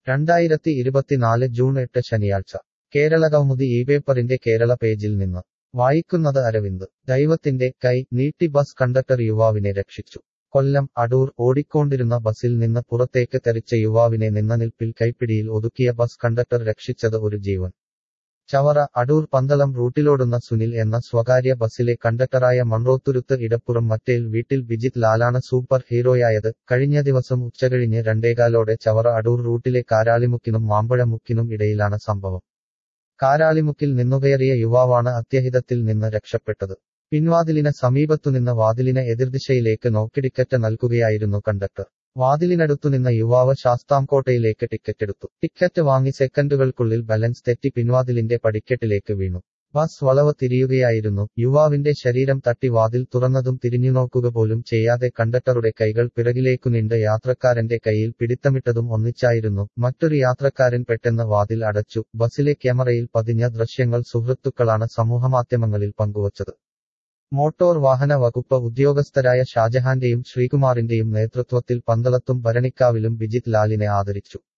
രണ്ടായിരത്തി ഇരുപത്തിനാല് ജൂൺ എട്ട് ശനിയാഴ്ച കേരള കൗമുദി ഈ പേപ്പറിന്റെ കേരള പേജിൽ നിന്ന് വായിക്കുന്നത് അരവിന്ദ് ദൈവത്തിന്റെ കൈ നീട്ടി ബസ് കണ്ടക്ടർ യുവാവിനെ രക്ഷിച്ചു കൊല്ലം അടൂർ ഓടിക്കൊണ്ടിരുന്ന ബസിൽ നിന്ന് പുറത്തേക്ക് തെറിച്ച യുവാവിനെ നിന്ന നിൽപ്പിൽ കൈപ്പിടിയിൽ ഒതുക്കിയ ബസ് കണ്ടക്ടർ രക്ഷിച്ചത് ഒരു ജീവൻ ചവറ അടൂർ പന്തളം റൂട്ടിലോടുന്ന സുനിൽ എന്ന സ്വകാര്യ ബസിലെ കണ്ടക്ടറായ മൺറോത്തുരുത്ത് ഇടപ്പുറം മറ്റേൽ വീട്ടിൽ ബിജിത് ലാലാണ് സൂപ്പർ ഹീറോയായത് കഴിഞ്ഞ ദിവസം ഉച്ചകഴിഞ്ഞ് രണ്ടേകാലോടെ ചവറ അടൂർ റൂട്ടിലെ കാരാളിമുക്കിനും മാമ്പഴമുക്കിനും ഇടയിലാണ് സംഭവം കാരാളിമുക്കിൽ നിന്നുകയറിയ യുവാവാണ് അത്യഹിതത്തിൽ നിന്ന് രക്ഷപ്പെട്ടത് പിൻവാതിലിന് സമീപത്തുനിന്ന് വാതിലിന് എതിർദിശയിലേക്ക് നോക്കിടിക്കറ്റ് നൽകുകയായിരുന്നു കണ്ടക്ടർ വാതിലിനടുത്തുനിന്ന യുവാവ് ശാസ്താംകോട്ടയിലേക്ക് ടിക്കറ്റെടുത്തു ടിക്കറ്റ് വാങ്ങി സെക്കൻഡുകൾക്കുള്ളിൽ ബാലൻസ് തെറ്റി പിൻവാതിലിന്റെ പടിക്കെട്ടിലേക്ക് വീണു ബസ് വളവ് തിരിയുകയായിരുന്നു യുവാവിന്റെ ശരീരം തട്ടി വാതിൽ തുറന്നതും തിരിഞ്ഞുനോക്കുക പോലും ചെയ്യാതെ കണ്ടക്ടറുടെ കൈകൾ പിറകിലേക്കു നീണ്ട് യാത്രക്കാരന്റെ കൈയിൽ പിടിത്തമിട്ടതും ഒന്നിച്ചായിരുന്നു മറ്റൊരു യാത്രക്കാരൻ പെട്ടെന്ന് വാതിൽ അടച്ചു ബസിലെ ക്യാമറയിൽ പതിഞ്ഞ ദൃശ്യങ്ങൾ സുഹൃത്തുക്കളാണ് സമൂഹമാധ്യമങ്ങളിൽ പങ്കുവച്ചത് മോട്ടോർ വാഹന വകുപ്പ് ഉദ്യോഗസ്ഥരായ ഷാജഹാന്റെയും ശ്രീകുമാറിന്റെയും നേതൃത്വത്തിൽ പന്തളത്തും ഭരണിക്കാവിലും ബിജിത് ലാലിനെ ആദരിച്ചു